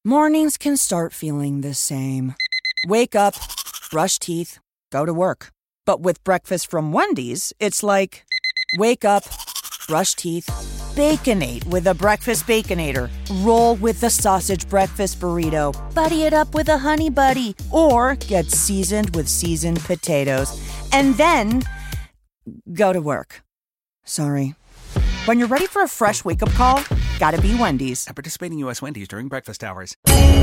Mornings can start feeling the same. Wake up, brush teeth, go to work. But with breakfast from Wendy's, it's like wake up, brush teeth, baconate with a breakfast baconator, roll with the sausage breakfast burrito, buddy it up with a honey buddy, or get seasoned with seasoned potatoes, and then go to work. Sorry. When you're ready for a fresh wake up call, gotta be Wendy's. At participating U.S. Wendy's during breakfast hours.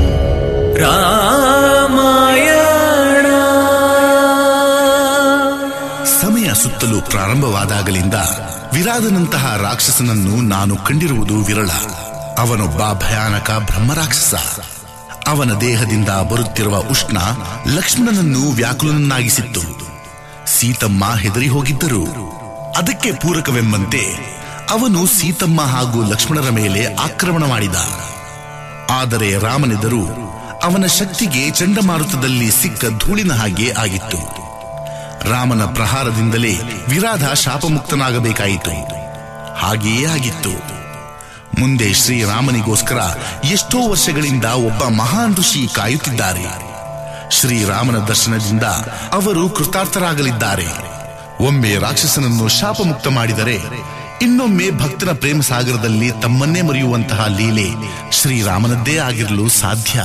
ಸಮಯ ಸುತ್ತಲು ಪ್ರಾರಂಭವಾದಾಗಲಿಂದ ವಿರಾದನಂತಹ ರಾಕ್ಷಸನನ್ನು ನಾನು ಕಂಡಿರುವುದು ವಿರಳ ಅವನೊಬ್ಬ ಭಯಾನಕ ಬ್ರಹ್ಮರಾಕ್ಷಸ ಅವನ ದೇಹದಿಂದ ಬರುತ್ತಿರುವ ಉಷ್ಣ ಲಕ್ಷ್ಮಣನನ್ನು ವ್ಯಾಕುಲನನ್ನಾಗಿಸಿತ್ತು ಸೀತಮ್ಮ ಹೆದರಿ ಹೋಗಿದ್ದರು ಅದಕ್ಕೆ ಪೂರಕವೆಂಬಂತೆ ಅವನು ಸೀತಮ್ಮ ಹಾಗೂ ಲಕ್ಷ್ಮಣರ ಮೇಲೆ ಆಕ್ರಮಣ ಮಾಡಿದ ಆದರೆ ರಾಮನೆದರು ಅವನ ಶಕ್ತಿಗೆ ಚಂಡಮಾರುತದಲ್ಲಿ ಸಿಕ್ಕ ಧೂಳಿನ ಹಾಗೆ ಆಗಿತ್ತು ರಾಮನ ಪ್ರಹಾರದಿಂದಲೇ ವಿರಾಧ ಶಾಪಮುಕ್ತನಾಗಬೇಕಾಯಿತು ಹಾಗೆಯೇ ಆಗಿತ್ತು ಮುಂದೆ ಶ್ರೀರಾಮನಿಗೋಸ್ಕರ ಎಷ್ಟೋ ವರ್ಷಗಳಿಂದ ಒಬ್ಬ ಮಹಾನ್ ಋಷಿ ಕಾಯುತ್ತಿದ್ದಾರೆ ಶ್ರೀರಾಮನ ದರ್ಶನದಿಂದ ಅವರು ಕೃತಾರ್ಥರಾಗಲಿದ್ದಾರೆ ಒಮ್ಮೆ ರಾಕ್ಷಸನನ್ನು ಶಾಪಮುಕ್ತ ಮಾಡಿದರೆ ಇನ್ನೊಮ್ಮೆ ಭಕ್ತನ ಪ್ರೇಮ ಸಾಗರದಲ್ಲಿ ತಮ್ಮನ್ನೇ ಮರೆಯುವಂತಹ ಲೀಲೆ ಶ್ರೀರಾಮನದ್ದೇ ಆಗಿರಲು ಸಾಧ್ಯ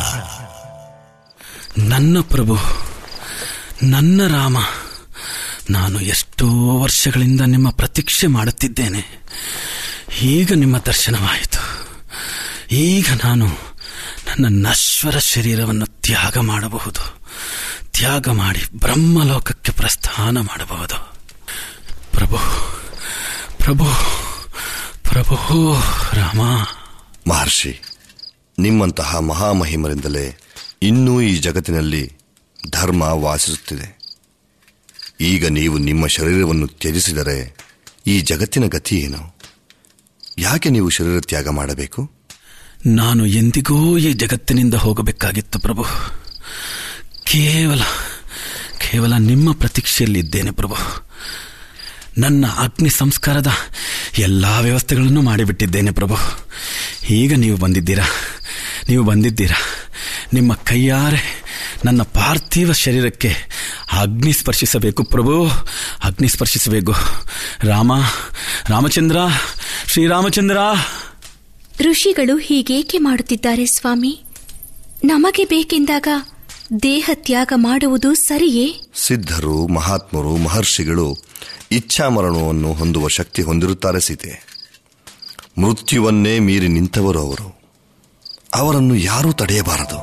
ನನ್ನ ಪ್ರಭು ನನ್ನ ರಾಮ ನಾನು ಎಷ್ಟೋ ವರ್ಷಗಳಿಂದ ನಿಮ್ಮ ಪ್ರತೀಕ್ಷೆ ಮಾಡುತ್ತಿದ್ದೇನೆ ಈಗ ನಿಮ್ಮ ದರ್ಶನವಾಯಿತು ಈಗ ನಾನು ನನ್ನ ನಶ್ವರ ಶರೀರವನ್ನು ತ್ಯಾಗ ಮಾಡಬಹುದು ತ್ಯಾಗ ಮಾಡಿ ಬ್ರಹ್ಮಲೋಕಕ್ಕೆ ಪ್ರಸ್ಥಾನ ಮಾಡಬಹುದು ಪ್ರಭು ಪ್ರಭು ಪ್ರಭು ರಾಮ ಮಹರ್ಷಿ ನಿಮ್ಮಂತಹ ಮಹಾಮಹಿಮರಿಂದಲೇ ಇನ್ನೂ ಈ ಜಗತ್ತಿನಲ್ಲಿ ಧರ್ಮ ವಾಸಿಸುತ್ತಿದೆ ಈಗ ನೀವು ನಿಮ್ಮ ಶರೀರವನ್ನು ತ್ಯಜಿಸಿದರೆ ಈ ಜಗತ್ತಿನ ಗತಿ ಏನು ಯಾಕೆ ನೀವು ಶರೀರ ತ್ಯಾಗ ಮಾಡಬೇಕು ನಾನು ಎಂದಿಗೂ ಈ ಜಗತ್ತಿನಿಂದ ಹೋಗಬೇಕಾಗಿತ್ತು ಪ್ರಭು ಕೇವಲ ಕೇವಲ ನಿಮ್ಮ ಪ್ರತೀಕ್ಷೆಯಲ್ಲಿದ್ದೇನೆ ಪ್ರಭು ನನ್ನ ಅಗ್ನಿ ಸಂಸ್ಕಾರದ ಎಲ್ಲ ವ್ಯವಸ್ಥೆಗಳನ್ನು ಮಾಡಿಬಿಟ್ಟಿದ್ದೇನೆ ಪ್ರಭು ಈಗ ನೀವು ಬಂದಿದ್ದೀರಾ ನೀವು ಬಂದಿದ್ದೀರಾ ನಿಮ್ಮ ಕೈಯಾರೆ ನನ್ನ ಪಾರ್ಥಿವ ಶರೀರಕ್ಕೆ ಅಗ್ನಿ ಸ್ಪರ್ಶಿಸಬೇಕು ಪ್ರಭು ಅಗ್ನಿ ಸ್ಪರ್ಶಿಸಬೇಕು ರಾಮ ರಾಮಚಂದ್ರ ಶ್ರೀರಾಮಚಂದ್ರ ಋಷಿಗಳು ಹೀಗೇಕೆ ಮಾಡುತ್ತಿದ್ದಾರೆ ಸ್ವಾಮಿ ನಮಗೆ ಬೇಕೆಂದಾಗ ದೇಹ ತ್ಯಾಗ ಮಾಡುವುದು ಸರಿಯೇ ಸಿದ್ಧರು ಮಹಾತ್ಮರು ಮಹರ್ಷಿಗಳು ಇಚ್ಛಾಮರಣವನ್ನು ಹೊಂದುವ ಶಕ್ತಿ ಹೊಂದಿರುತ್ತಾರೆ ಸೀತೆ ಮೃತ್ಯುವನ್ನೇ ಮೀರಿ ನಿಂತವರು ಅವರು ಅವರನ್ನು ಯಾರೂ ತಡೆಯಬಾರದು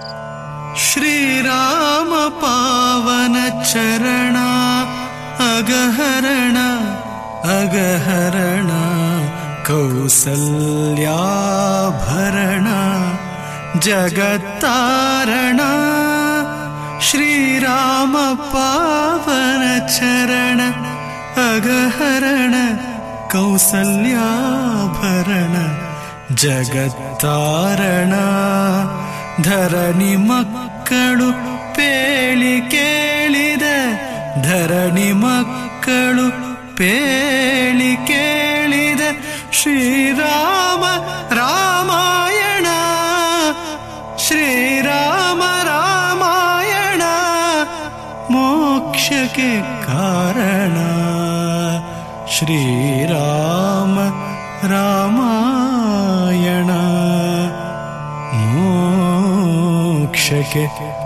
ಶ್ರೀರಾಮ ಪಾವನ ಚರಣ ಅಗಹರಣ ಅಗಹರಣ ಕೌಸಲ್ಯಾಭರಣ ಜಗತ್ತಾರಣ ಶ್ರೀರಾಮ ಪಾವನ ಚರಣ ಅಗಹರಣ ಕೌಸಲ್ಯಾಭರಣ ಜಗತ್ತಾರಣ ಧರಣಿ ಮಕ್ಕಳು ಪೇಳಿ ಕೇಳಿದ ಧರಣಿ ಮಕ್ಕಳು ಪೇಳಿ ಕೇಳಿದ ಶ್ರೀರಾಮ ರಾಮಾಯಣ ಶ್ರೀರಾಮ ರಾಮಾಯಣ ಮೋಕ್ಷಕ್ಕೆ ಕಾರಣ ಶ್ರೀರಾಮ ರಾಮಾಯಣ ಮೋಕ್ಷಕ್ಕೆ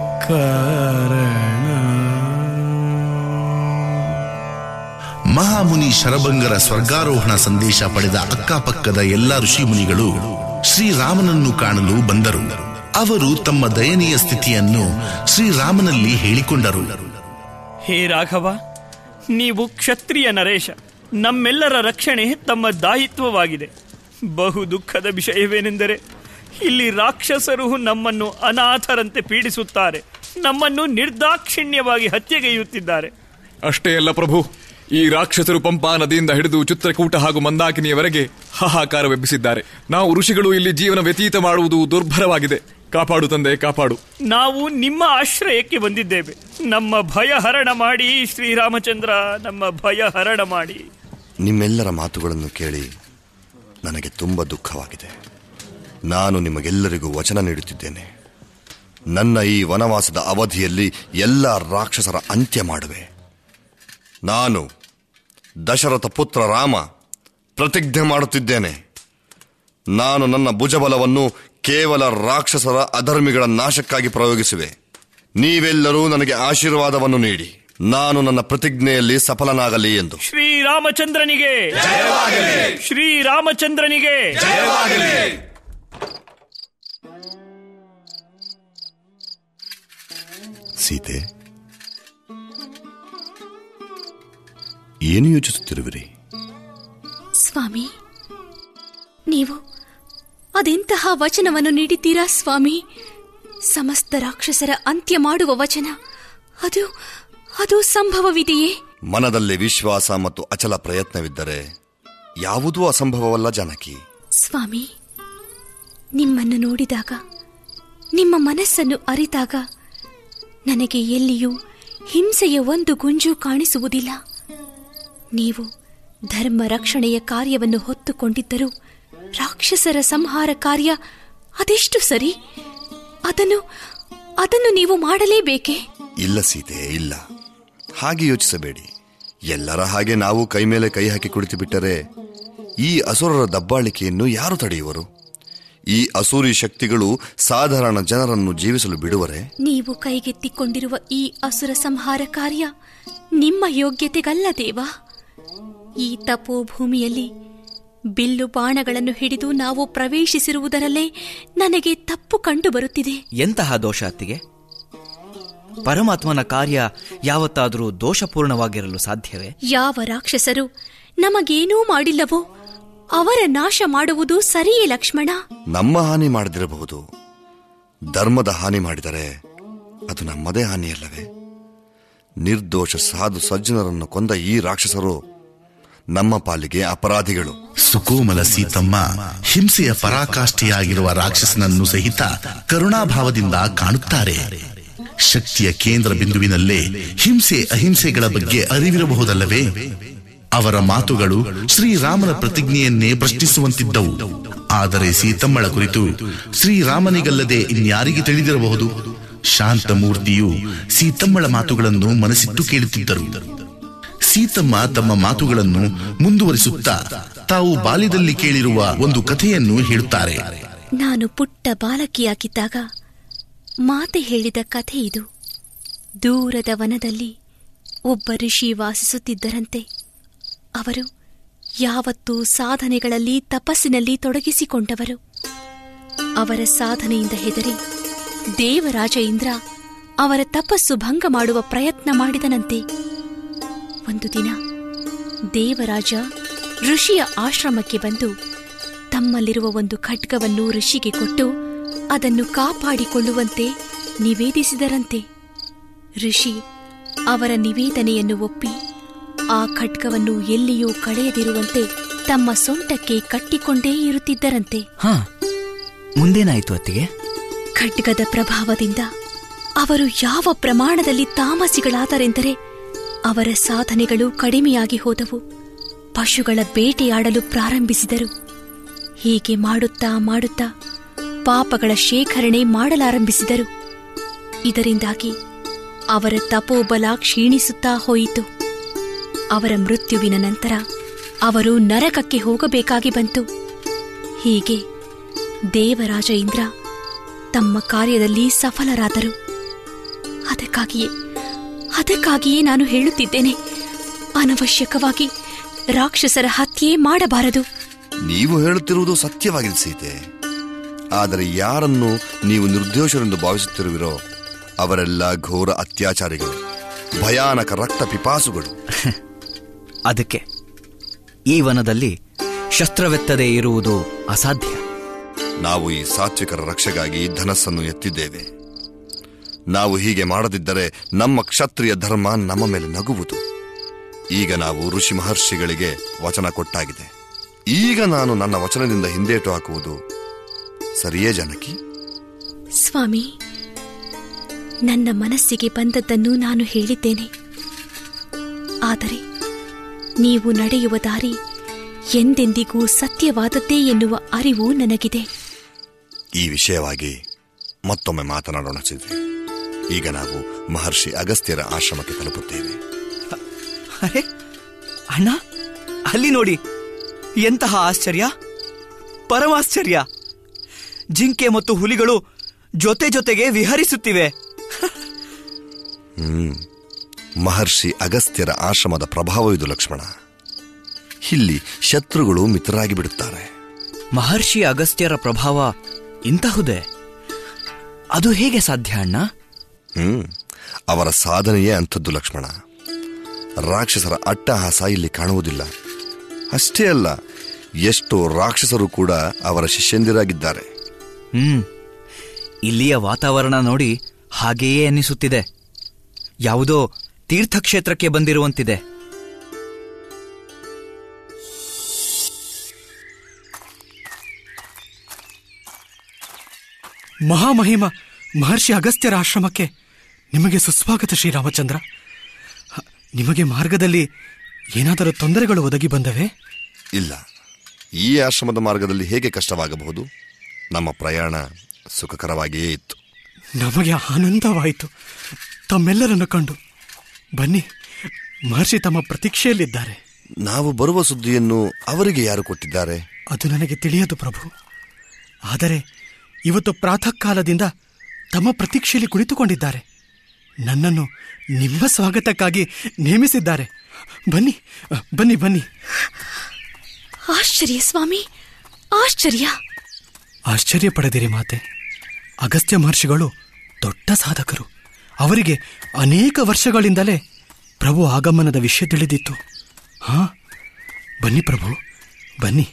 ಕಾರಣ ಮಹಾಮುನಿ ಶರಭಂಗರ ಸ್ವರ್ಗಾರೋಹಣ ಸಂದೇಶ ಪಡೆದ ಅಕ್ಕಪಕ್ಕದ ಎಲ್ಲ ಋಷಿಮುನಿಗಳು ಶ್ರೀರಾಮನನ್ನು ಕಾಣಲು ಬಂದರು ಅವರು ತಮ್ಮ ದಯನೀಯ ಸ್ಥಿತಿಯನ್ನು ಶ್ರೀರಾಮನಲ್ಲಿ ಹೇಳಿಕೊಂಡರು ಹೇ ರಾಘವ ನೀವು ಕ್ಷತ್ರಿಯ ನರೇಶ ನಮ್ಮೆಲ್ಲರ ರಕ್ಷಣೆ ತಮ್ಮ ದಾಯಿತ್ವವಾಗಿದೆ ಬಹು ದುಃಖದ ವಿಷಯವೇನೆಂದರೆ ಇಲ್ಲಿ ರಾಕ್ಷಸರು ನಮ್ಮನ್ನು ಅನಾಥರಂತೆ ಪೀಡಿಸುತ್ತಾರೆ ನಮ್ಮನ್ನು ನಿರ್ದಾಕ್ಷಿಣ್ಯವಾಗಿ ಹತ್ಯೆಗೈಯುತ್ತಿದ್ದಾರೆ ಅಷ್ಟೇ ಅಲ್ಲ ಪ್ರಭು ಈ ರಾಕ್ಷಸರು ಪಂಪಾ ನದಿಯಿಂದ ಹಿಡಿದು ಚಿತ್ರಕೂಟ ಹಾಗೂ ಮಂದಾಕಿನಿಯವರೆಗೆ ಹಾಹಾಕಾರವೆಬ್ಬಿಸಿದ್ದಾರೆ ನಾವು ಋಷಿಗಳು ಇಲ್ಲಿ ಜೀವನ ವ್ಯತೀತ ಮಾಡುವುದು ದುರ್ಭರವಾಗಿದೆ ಕಾಪಾಡು ತಂದೆ ಕಾಪಾಡು ನಾವು ನಿಮ್ಮ ಆಶ್ರಯಕ್ಕೆ ಬಂದಿದ್ದೇವೆ ನಮ್ಮ ಭಯ ಹರಣ ಮಾಡಿ ಶ್ರೀರಾಮಚಂದ್ರ ನಮ್ಮ ಭಯ ಹರಣ ಮಾಡಿ ನಿಮ್ಮೆಲ್ಲರ ಮಾತುಗಳನ್ನು ಕೇಳಿ ನನಗೆ ತುಂಬ ದುಃಖವಾಗಿದೆ ನಾನು ನಿಮಗೆಲ್ಲರಿಗೂ ವಚನ ನೀಡುತ್ತಿದ್ದೇನೆ ನನ್ನ ಈ ವನವಾಸದ ಅವಧಿಯಲ್ಲಿ ಎಲ್ಲ ರಾಕ್ಷಸರ ಅಂತ್ಯ ಮಾಡುವೆ ನಾನು ದಶರಥ ಪುತ್ರ ರಾಮ ಪ್ರತಿಜ್ಞೆ ಮಾಡುತ್ತಿದ್ದೇನೆ ನಾನು ನನ್ನ ಭುಜಬಲವನ್ನು ಕೇವಲ ರಾಕ್ಷಸರ ಅಧರ್ಮಿಗಳ ನಾಶಕ್ಕಾಗಿ ಪ್ರಯೋಗಿಸುವೆ ನೀವೆಲ್ಲರೂ ನನಗೆ ಆಶೀರ್ವಾದವನ್ನು ನೀಡಿ ನಾನು ನನ್ನ ಪ್ರತಿಜ್ಞೆಯಲ್ಲಿ ಸಫಲನಾಗಲಿ ಎಂದು ಶ್ರೀರಾಮಚಂದ್ರನಿಗೆ ಶ್ರೀರಾಮಚಂದ್ರನಿಗೆ ಸೀತೆ ಏನು ಯೋಚಿಸುತ್ತಿರುವಿರಿ ಸ್ವಾಮಿ ನೀವು ಅದೆಂತಹ ವಚನವನ್ನು ನೀಡಿದ್ದೀರಾ ಸ್ವಾಮಿ ಸಮಸ್ತ ರಾಕ್ಷಸರ ಅಂತ್ಯ ಮಾಡುವ ವಚನ ಅದು ಅದು ಸಂಭವವಿದೆಯೇ ಮನದಲ್ಲಿ ವಿಶ್ವಾಸ ಮತ್ತು ಅಚಲ ಪ್ರಯತ್ನವಿದ್ದರೆ ಯಾವುದೂ ಅಸಂಭವವಲ್ಲ ಜಾನಕಿ ಸ್ವಾಮಿ ನಿಮ್ಮನ್ನು ನೋಡಿದಾಗ ನಿಮ್ಮ ಮನಸ್ಸನ್ನು ಅರಿತಾಗ ನನಗೆ ಎಲ್ಲಿಯೂ ಹಿಂಸೆಯ ಒಂದು ಗುಂಜು ಕಾಣಿಸುವುದಿಲ್ಲ ನೀವು ಧರ್ಮ ರಕ್ಷಣೆಯ ಕಾರ್ಯವನ್ನು ಹೊತ್ತುಕೊಂಡಿದ್ದರೂ ರಾಕ್ಷಸರ ಸಂಹಾರ ಕಾರ್ಯ ಅದೆಷ್ಟು ಸರಿ ಅದನ್ನು ಅದನ್ನು ನೀವು ಮಾಡಲೇಬೇಕೇ ಇಲ್ಲ ಸೀತೆ ಇಲ್ಲ ಹಾಗೆ ಯೋಚಿಸಬೇಡಿ ಎಲ್ಲರ ಹಾಗೆ ನಾವು ಕೈ ಮೇಲೆ ಕೈ ಹಾಕಿ ಕುಳಿತು ಬಿಟ್ಟರೆ ಈ ಅಸುರರ ದಬ್ಬಾಳಿಕೆಯನ್ನು ಯಾರು ತಡೆಯುವರು ಈ ಅಸೂರಿ ಶಕ್ತಿಗಳು ಸಾಧಾರಣ ಜನರನ್ನು ಜೀವಿಸಲು ಬಿಡುವರೆ ನೀವು ಕೈಗೆತ್ತಿಕೊಂಡಿರುವ ಈ ಅಸುರ ಸಂಹಾರ ಕಾರ್ಯ ನಿಮ್ಮ ಯೋಗ್ಯತೆಗಲ್ಲ ದೇವಾ ಈ ತಪೋಭೂಮಿಯಲ್ಲಿ ಬಿಲ್ಲು ಬಾಣಗಳನ್ನು ಹಿಡಿದು ನಾವು ಪ್ರವೇಶಿಸಿರುವುದರಲ್ಲೇ ನನಗೆ ತಪ್ಪು ಕಂಡು ಬರುತ್ತಿದೆ ಎಂತಹ ದೋಷ ಅತ್ತಿಗೆ ಪರಮಾತ್ಮನ ಕಾರ್ಯ ಯಾವತ್ತಾದರೂ ದೋಷಪೂರ್ಣವಾಗಿರಲು ಸಾಧ್ಯವೇ ಯಾವ ರಾಕ್ಷಸರು ನಮಗೇನೂ ಮಾಡಿಲ್ಲವೋ ಅವರ ನಾಶ ಮಾಡುವುದು ಸರಿಯೇ ಲಕ್ಷ್ಮಣ ನಮ್ಮ ಹಾನಿ ಮಾಡದಿರಬಹುದು ಧರ್ಮದ ಹಾನಿ ಮಾಡಿದರೆ ಅದು ನಮ್ಮದೇ ಹಾನಿಯಲ್ಲವೇ ನಿರ್ದೋಷ ಸಾಧು ಸಜ್ಜನರನ್ನು ಕೊಂದ ಈ ರಾಕ್ಷಸರು ನಮ್ಮ ಪಾಲಿಗೆ ಅಪರಾಧಿಗಳು ಸುಕೋಮಲ ಸೀತಮ್ಮ ಹಿಂಸೆಯ ಪರಾಕಾಷ್ಠೆಯಾಗಿರುವ ರಾಕ್ಷಸನನ್ನು ಸಹಿತ ಕರುಣಾಭಾವದಿಂದ ಕಾಣುತ್ತಾರೆ ಶಕ್ತಿಯ ಕೇಂದ್ರ ಬಿಂದುವಿನಲ್ಲೇ ಹಿಂಸೆ ಅಹಿಂಸೆಗಳ ಬಗ್ಗೆ ಅರಿವಿರಬಹುದಲ್ಲವೇ ಅವರ ಮಾತುಗಳು ಶ್ರೀರಾಮನ ಪ್ರತಿಜ್ಞೆಯನ್ನೇ ಪ್ರಶ್ನಿಸುವಂತಿದ್ದವು ಆದರೆ ಸೀತಮ್ಮಳ ಕುರಿತು ಶ್ರೀರಾಮನಿಗಲ್ಲದೆ ಇನ್ಯಾರಿಗೆ ತಿಳಿದಿರಬಹುದು ಶಾಂತಮೂರ್ತಿಯು ಸೀತಮ್ಮಳ ಮಾತುಗಳನ್ನು ಮನಸ್ಸಿಟ್ಟು ಕೇಳುತ್ತಿದ್ದರು ಸೀತಮ್ಮ ತಮ್ಮ ಮಾತುಗಳನ್ನು ಮುಂದುವರಿಸುತ್ತಾ ತಾವು ಬಾಲ್ಯದಲ್ಲಿ ಕೇಳಿರುವ ಒಂದು ಕಥೆಯನ್ನು ಹೇಳುತ್ತಾರೆ ನಾನು ಪುಟ್ಟ ಬಾಲಕಿಯಾಗಿದ್ದಾಗ ಮಾತೆ ಹೇಳಿದ ಕಥೆ ಇದು ದೂರದ ವನದಲ್ಲಿ ಒಬ್ಬ ಋಷಿ ವಾಸಿಸುತ್ತಿದ್ದರಂತೆ ಅವರು ಯಾವತ್ತೂ ಸಾಧನೆಗಳಲ್ಲಿ ತಪಸ್ಸಿನಲ್ಲಿ ತೊಡಗಿಸಿಕೊಂಡವರು ಅವರ ಸಾಧನೆಯಿಂದ ಹೆದರಿ ದೇವರಾಜ ಇಂದ್ರ ಅವರ ತಪಸ್ಸು ಭಂಗ ಮಾಡುವ ಪ್ರಯತ್ನ ಮಾಡಿದನಂತೆ ಒಂದು ದಿನ ದೇವರಾಜ ಋಷಿಯ ಆಶ್ರಮಕ್ಕೆ ಬಂದು ತಮ್ಮಲ್ಲಿರುವ ಒಂದು ಖಡ್ಗವನ್ನು ಋಷಿಗೆ ಕೊಟ್ಟು ಅದನ್ನು ಕಾಪಾಡಿಕೊಳ್ಳುವಂತೆ ನಿವೇದಿಸಿದರಂತೆ ಋಷಿ ಅವರ ನಿವೇದನೆಯನ್ನು ಒಪ್ಪಿ ಆ ಖಡ್ಗವನ್ನು ಎಲ್ಲಿಯೂ ಕಳೆಯದಿರುವಂತೆ ತಮ್ಮ ಸೊಂಟಕ್ಕೆ ಕಟ್ಟಿಕೊಂಡೇ ಇರುತ್ತಿದ್ದರಂತೆ ಹಾ ಮುಂದೇನಾಯಿತು ಅತ್ತಿಗೆ ಖಡ್ಗದ ಪ್ರಭಾವದಿಂದ ಅವರು ಯಾವ ಪ್ರಮಾಣದಲ್ಲಿ ತಾಮಸಿಗಳಾದರೆಂದರೆ ಅವರ ಸಾಧನೆಗಳು ಕಡಿಮೆಯಾಗಿ ಹೋದವು ಪಶುಗಳ ಬೇಟೆಯಾಡಲು ಪ್ರಾರಂಭಿಸಿದರು ಹೀಗೆ ಮಾಡುತ್ತಾ ಮಾಡುತ್ತಾ ಪಾಪಗಳ ಶೇಖರಣೆ ಮಾಡಲಾರಂಭಿಸಿದರು ಇದರಿಂದಾಗಿ ಅವರ ತಪೋಬಲ ಕ್ಷೀಣಿಸುತ್ತಾ ಹೋಯಿತು ಅವರ ಮೃತ್ಯುವಿನ ನಂತರ ಅವರು ನರಕಕ್ಕೆ ಹೋಗಬೇಕಾಗಿ ಬಂತು ಹೀಗೆ ದೇವರಾಜ ಇಂದ್ರ ತಮ್ಮ ಕಾರ್ಯದಲ್ಲಿ ಸಫಲರಾದರು ಅದಕ್ಕಾಗಿಯೇ ಅದಕ್ಕಾಗಿಯೇ ನಾನು ಹೇಳುತ್ತಿದ್ದೇನೆ ಅನವಶ್ಯಕವಾಗಿ ರಾಕ್ಷಸರ ಹತ್ಯೆ ಮಾಡಬಾರದು ನೀವು ಹೇಳುತ್ತಿರುವುದು ಸತ್ಯವಾಗಿದೆ ಸೀತೆ ಆದರೆ ಯಾರನ್ನು ನೀವು ನಿರ್ದೋಷರೆಂದು ಭಾವಿಸುತ್ತಿರುವಿರೋ ಅವರೆಲ್ಲ ಘೋರ ಅತ್ಯಾಚಾರಿಗಳು ಭಯಾನಕ ರಕ್ತ ಪಿಪಾಸುಗಳು ಅದಕ್ಕೆ ಈ ವನದಲ್ಲಿ ಶಸ್ತ್ರವೆತ್ತದೇ ಇರುವುದು ಅಸಾಧ್ಯ ನಾವು ಈ ಸಾತ್ವಿಕರ ರಕ್ಷೆಗಾಗಿ ಧನಸ್ಸನ್ನು ಎತ್ತಿದ್ದೇವೆ ನಾವು ಹೀಗೆ ಮಾಡದಿದ್ದರೆ ನಮ್ಮ ಕ್ಷತ್ರಿಯ ಧರ್ಮ ನಮ್ಮ ಮೇಲೆ ನಗುವುದು ಈಗ ನಾವು ಋಷಿ ಮಹರ್ಷಿಗಳಿಗೆ ವಚನ ಕೊಟ್ಟಾಗಿದೆ ಈಗ ನಾನು ನನ್ನ ವಚನದಿಂದ ಹಿಂದೇಟು ಹಾಕುವುದು ಸರಿಯೇ ಜನಕಿ ಸ್ವಾಮಿ ನನ್ನ ಮನಸ್ಸಿಗೆ ಬಂದದ್ದನ್ನು ನಾನು ಹೇಳಿದ್ದೇನೆ ಆದರೆ ನೀವು ನಡೆಯುವ ದಾರಿ ಎಂದೆಂದಿಗೂ ಸತ್ಯವಾದದ್ದೇ ಎನ್ನುವ ಅರಿವು ನನಗಿದೆ ಈ ವಿಷಯವಾಗಿ ಮತ್ತೊಮ್ಮೆ ಮಾತನಾಡೋಣ ಸಿದ್ಧಿ ಈಗ ನಾವು ಮಹರ್ಷಿ ಅಗಸ್ತ್ಯರ ಆಶ್ರಮಕ್ಕೆ ತಲುಪುತ್ತೇವೆ ಅರೆ ಅಣ್ಣ ಅಲ್ಲಿ ನೋಡಿ ಎಂತಹ ಆಶ್ಚರ್ಯ ಪರಮಾಶ್ಚರ್ಯ ಜಿಂಕೆ ಮತ್ತು ಹುಲಿಗಳು ಜೊತೆ ಜೊತೆಗೆ ವಿಹರಿಸುತ್ತಿವೆ ಹ್ಮ್ ಮಹರ್ಷಿ ಅಗಸ್ತ್ಯರ ಆಶ್ರಮದ ಪ್ರಭಾವವಿದು ಲಕ್ಷ್ಮಣ ಇಲ್ಲಿ ಶತ್ರುಗಳು ಮಿತ್ರರಾಗಿ ಬಿಡುತ್ತಾರೆ ಮಹರ್ಷಿ ಅಗಸ್ತ್ಯರ ಪ್ರಭಾವ ಇಂತಹುದೇ ಅದು ಹೇಗೆ ಸಾಧ್ಯ ಅಣ್ಣ ಹ್ಮ್ ಅವರ ಸಾಧನೆಯೇ ಅಂಥದ್ದು ಲಕ್ಷ್ಮಣ ರಾಕ್ಷಸರ ಅಟ್ಟಹಾಸ ಇಲ್ಲಿ ಕಾಣುವುದಿಲ್ಲ ಅಷ್ಟೇ ಅಲ್ಲ ಎಷ್ಟೋ ರಾಕ್ಷಸರು ಕೂಡ ಅವರ ಶಿಷ್ಯಂದಿರಾಗಿದ್ದಾರೆ ಹ್ಮ್ ಇಲ್ಲಿಯ ವಾತಾವರಣ ನೋಡಿ ಹಾಗೆಯೇ ಅನ್ನಿಸುತ್ತಿದೆ ಯಾವುದೋ ತೀರ್ಥಕ್ಷೇತ್ರಕ್ಕೆ ಬಂದಿರುವಂತಿದೆ ಮಹಾಮಹಿಮ ಮಹರ್ಷಿ ಅಗಸ್ತ್ಯರ ಆಶ್ರಮಕ್ಕೆ ನಿಮಗೆ ಸುಸ್ವಾಗತ ಶ್ರೀರಾಮಚಂದ್ರ ಹ, ನಿಮಗೆ ಮಾರ್ಗದಲ್ಲಿ ಏನಾದರೂ ತೊಂದರೆಗಳು ಒದಗಿ ಬಂದವೆ ಇಲ್ಲ ಈ ಆಶ್ರಮದ ಮಾರ್ಗದಲ್ಲಿ ಹೇಗೆ ಕಷ್ಟವಾಗಬಹುದು ನಮ್ಮ ಪ್ರಯಾಣ ಸುಖಕರವಾಗಿಯೇ ಇತ್ತು ನಮಗೆ ಆನಂದವಾಯಿತು ತಮ್ಮೆಲ್ಲರನ್ನು ಕಂಡು ಬನ್ನಿ ಮಹರ್ಷಿ ತಮ್ಮ ಪ್ರತೀಕ್ಷೆಯಲ್ಲಿದ್ದಾರೆ ನಾವು ಬರುವ ಸುದ್ದಿಯನ್ನು ಅವರಿಗೆ ಯಾರು ಕೊಟ್ಟಿದ್ದಾರೆ ಅದು ನನಗೆ ತಿಳಿಯದು ಪ್ರಭು ಆದರೆ ಇವತ್ತು ಪ್ರಾತಃ ಕಾಲದಿಂದ ತಮ್ಮ ಪ್ರತೀಕ್ಷೆಯಲ್ಲಿ ಕುಳಿತುಕೊಂಡಿದ್ದಾರೆ ನನ್ನನ್ನು ನಿಮ್ಮ ಸ್ವಾಗತಕ್ಕಾಗಿ ನೇಮಿಸಿದ್ದಾರೆ ಬನ್ನಿ ಅ, ಬನ್ನಿ ಬನ್ನಿ ಆಶ್ಚರ್ಯ ಸ್ವಾಮಿ ಆಶ್ಚರ್ಯ ಆಶ್ಚರ್ಯ ಪಡೆದಿರಿ ಮಾತೆ ಅಗಸ್ತ್ಯ ಮಹರ್ಷಿಗಳು ದೊಡ್ಡ ಸಾಧಕರು ಅವರಿಗೆ ಅನೇಕ ವರ್ಷಗಳಿಂದಲೇ ಪ್ರಭು ಆಗಮನದ ವಿಷಯ ತಿಳಿದಿತ್ತು ಹಾ ಬನ್ನಿ ಪ್ರಭು ಬನ್ನಿ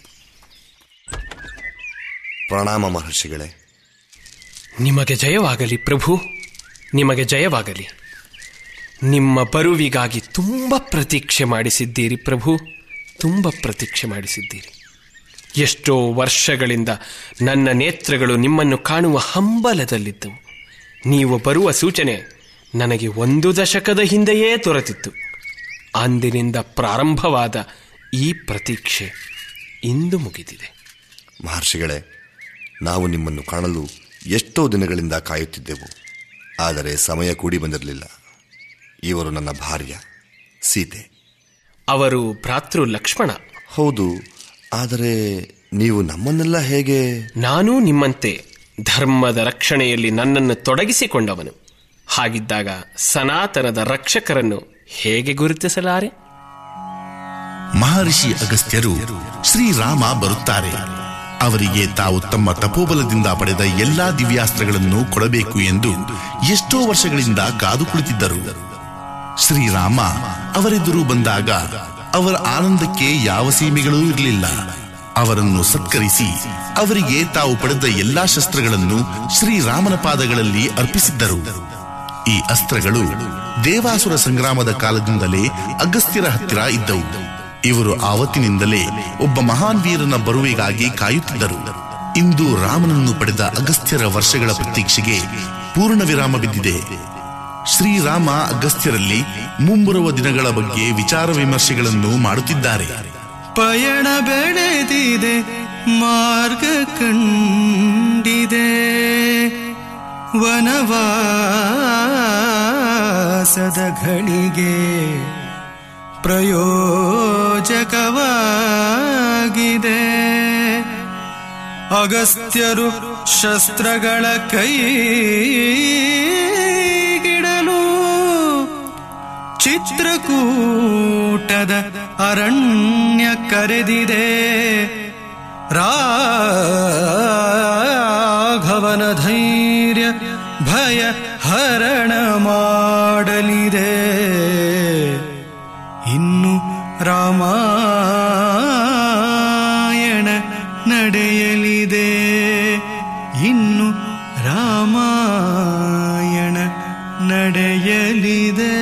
ಪ್ರಣಾಮ ಮಹರ್ಷಿಗಳೇ ನಿಮಗೆ ಜಯವಾಗಲಿ ಪ್ರಭು ನಿಮಗೆ ಜಯವಾಗಲಿ ನಿಮ್ಮ ಬರುವಿಗಾಗಿ ತುಂಬ ಪ್ರತೀಕ್ಷೆ ಮಾಡಿಸಿದ್ದೀರಿ ಪ್ರಭು ತುಂಬ ಪ್ರತೀಕ್ಷೆ ಮಾಡಿಸಿದ್ದೀರಿ ಎಷ್ಟೋ ವರ್ಷಗಳಿಂದ ನನ್ನ ನೇತ್ರಗಳು ನಿಮ್ಮನ್ನು ಕಾಣುವ ಹಂಬಲದಲ್ಲಿದ್ದವು ನೀವು ಬರುವ ಸೂಚನೆ ನನಗೆ ಒಂದು ದಶಕದ ಹಿಂದೆಯೇ ದೊರೆತಿತ್ತು ಅಂದಿನಿಂದ ಪ್ರಾರಂಭವಾದ ಈ ಪ್ರತೀಕ್ಷೆ ಇಂದು ಮುಗಿದಿದೆ ಮಹರ್ಷಿಗಳೇ ನಾವು ನಿಮ್ಮನ್ನು ಕಾಣಲು ಎಷ್ಟೋ ದಿನಗಳಿಂದ ಕಾಯುತ್ತಿದ್ದೆವು ಆದರೆ ಸಮಯ ಕೂಡಿ ಬಂದಿರಲಿಲ್ಲ ಇವರು ನನ್ನ ಭಾರ್ಯ ಸೀತೆ ಅವರು ಭ್ರಾತೃ ಲಕ್ಷ್ಮಣ ಹೌದು ಆದರೆ ನೀವು ನಮ್ಮನ್ನೆಲ್ಲ ಹೇಗೆ ನಾನೂ ನಿಮ್ಮಂತೆ ಧರ್ಮದ ರಕ್ಷಣೆಯಲ್ಲಿ ನನ್ನನ್ನು ತೊಡಗಿಸಿಕೊಂಡವನು ಹಾಗಿದ್ದಾಗ ಸನಾತನದ ರಕ್ಷಕರನ್ನು ಹೇಗೆ ಗುರುತಿಸಲಾರೆ ಮಹರ್ಷಿ ಅಗಸ್ತ್ಯರು ಶ್ರೀರಾಮ ಬರುತ್ತಾರೆ ಅವರಿಗೆ ತಾವು ತಮ್ಮ ತಪೋಬಲದಿಂದ ಪಡೆದ ಎಲ್ಲಾ ದಿವ್ಯಾಸ್ತ್ರಗಳನ್ನು ಕೊಡಬೇಕು ಎಂದು ಎಷ್ಟೋ ವರ್ಷಗಳಿಂದ ಕಾದು ಕುಳಿತಿದ್ದರು ಶ್ರೀರಾಮ ಅವರೆದುರು ಬಂದಾಗ ಅವರ ಆನಂದಕ್ಕೆ ಯಾವ ಸೀಮೆಗಳೂ ಇರಲಿಲ್ಲ ಅವರನ್ನು ಸತ್ಕರಿಸಿ ಅವರಿಗೆ ತಾವು ಪಡೆದ ಎಲ್ಲಾ ಶಸ್ತ್ರಗಳನ್ನು ಶ್ರೀರಾಮನ ಪಾದಗಳಲ್ಲಿ ಅರ್ಪಿಸಿದ್ದರು ಈ ಅಸ್ತ್ರಗಳು ದೇವಾಸುರ ಸಂಗ್ರಾಮದ ಕಾಲದಿಂದಲೇ ಅಗಸ್ತ್ಯರ ಹತ್ತಿರ ಇದ್ದವು ಇವರು ಆವತ್ತಿನಿಂದಲೇ ಒಬ್ಬ ಮಹಾನ್ ವೀರನ ಬರುವಿಗಾಗಿ ಕಾಯುತ್ತಿದ್ದರು ಇಂದು ರಾಮನನ್ನು ಪಡೆದ ಅಗಸ್ತ್ಯರ ವರ್ಷಗಳ ಪ್ರತೀಕ್ಷೆಗೆ ಪೂರ್ಣ ವಿರಾಮ ಬಿದ್ದಿದೆ ಶ್ರೀರಾಮ ಅಗಸ್ತ್ಯರಲ್ಲಿ ಮುಂಬರುವ ದಿನಗಳ ಬಗ್ಗೆ ವಿಚಾರ ವಿಮರ್ಶೆಗಳನ್ನು ಮಾಡುತ್ತಿದ್ದಾರೆ ಪಯಣ ಬೆಳೆದಿದೆ ಮಾರ್ಗ ಕಂಡಿದೆ ವನವಾಸದ ಘಳಿಗೆ ಪ್ರಯೋಜಕವಾಗಿದೆ ಅಗಸ್ತ್ಯರು ಶಸ್ತ್ರಗಳ ಕೈಗಿಡಲು ಚಿತ್ರಕೂಟದ ಅರಣ್ಯ ಕರೆದಿದೆ ರಾಘವನ ಧೈರ್ಯ ಭಯ ಹರಣ ಮಾಡಲಿದೆ ಇನ್ನು ರಾಮಾಯಣ ನಡೆಯಲಿದೆ ಇನ್ನು ರಾಮಾಯಣ ನಡೆಯಲಿದೆ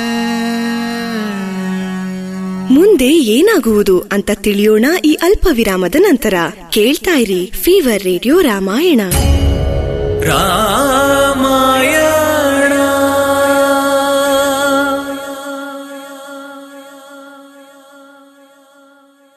ಮುಂದೆ ಏನಾಗುವುದು ಅಂತ ತಿಳಿಯೋಣ ಈ ಅಲ್ಪ ವಿರಾಮದ ನಂತರ ಕೇಳ್ತಾ ಇರಿ ಫೀವರ್ ರೇಡಿಯೋ ರಾಮಾಯಣ ರಾಮಾಯಣ